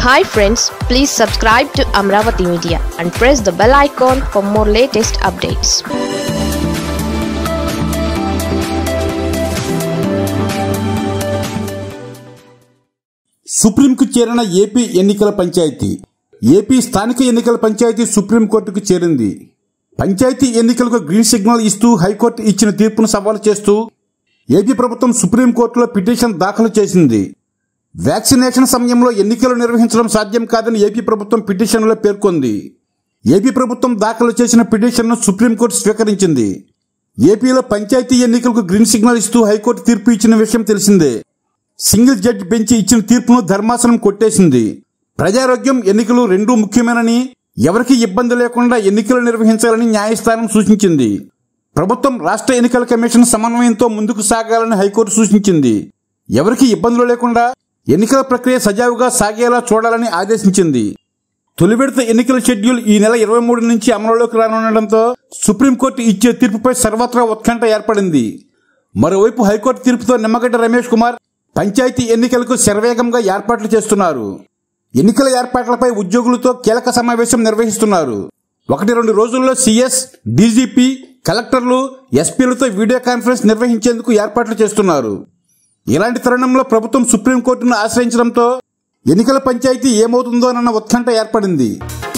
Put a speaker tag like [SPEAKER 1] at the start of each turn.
[SPEAKER 1] hi friends please subscribe to Amaravati media and press the bell icon for more latest updates
[SPEAKER 2] సుప్రీంకు చేరిన AP ఎన్నికల panchayat AP స్థానిక ఎన్నికల పంచాయతీ సుప్రీంకోర్టుకు చేరింది పంచాయతీ ఎన్నికలకు గ్రీన్ సిగ్నల్ ఇస్తూ హైకోర్టు ఇచ్చిన తీర్పును సవాలు చేస్తూ ఏపీ ప్రభుత్వం సుప్రీంకోర్టులో పిటిషన్ దాఖలు చేసింది వ్యాక్సినేషన్ సమయంలో ఎన్నికలు నిర్వహించడం సాధ్యం కాదని ఏపీ ప్రభుత్వం పిటిషన్లో పేర్కొంది ఏపీ ప్రభుత్వం దాఖలు చేసిన పిటిషన్ను సుప్రీంకోర్టు స్వీకరించింది ఏపీలో పంచాయతీ ఎన్నికలకు గ్రీన్ సిగ్నల్ ఇస్తూ హైకోర్టు తీర్పు ఇచ్చిన విషయం తెలిసిందే సింగిల్ జడ్జి బెంచ్ ఇచ్చిన తీర్పును ధర్మాసనం కొట్టేసింది ప్రజారోగ్యం ఎన్నికలు రెండూ ముఖ్యమేనని ఎవరికీ ఇబ్బంది లేకుండా ఎన్నికలు నిర్వహించాలని న్యాయస్థానం సూచించింది ప్రభుత్వం రాష్ట్ర ఎన్నికల కమిషన్ సమన్వయంతో ముందుకు సాగాలని హైకోర్టు సూచించింది ఎవరికీ ఇబ్బందులు లేకుండా ఎన్నికల ప్రక్రియ సజావుగా సాగేలా చూడాలని ఆదేశించింది తొలి విడత ఎన్నికల షెడ్యూల్ ఈ నెల ఇరవై మూడు నుంచి అమలులోకి రానుండటంతో సుప్రీంకోర్టు ఇచ్చే తీర్పుపై సర్వత్రా ఉత్కంఠ ఏర్పడింది మరోవైపు హైకోర్టు తీర్పుతో నిమ్మగడ్డ రమేష్ కుమార్ పంచాయతీ ఎన్నికలకు శరవేగంగా ఏర్పాట్లు చేస్తున్నారు ఎన్నికల ఏర్పాట్లపై ఉద్యోగులతో కీలక సమావేశం నిర్వహిస్తున్నారు ఒకటి రెండు రోజుల్లో సీఎస్ డీజీపీ కలెక్టర్లు ఎస్పీలతో వీడియో కాన్ఫరెన్స్ నిర్వహించేందుకు ఏర్పాట్లు చేస్తున్నారు ఇలాంటి తరుణంలో ప్రభుత్వం సుప్రీంకోర్టును ఆశ్రయించడంతో ఎన్నికల పంచాయతీ ఏమవుతుందోనన్న ఉత్కంఠ ఏర్పడింది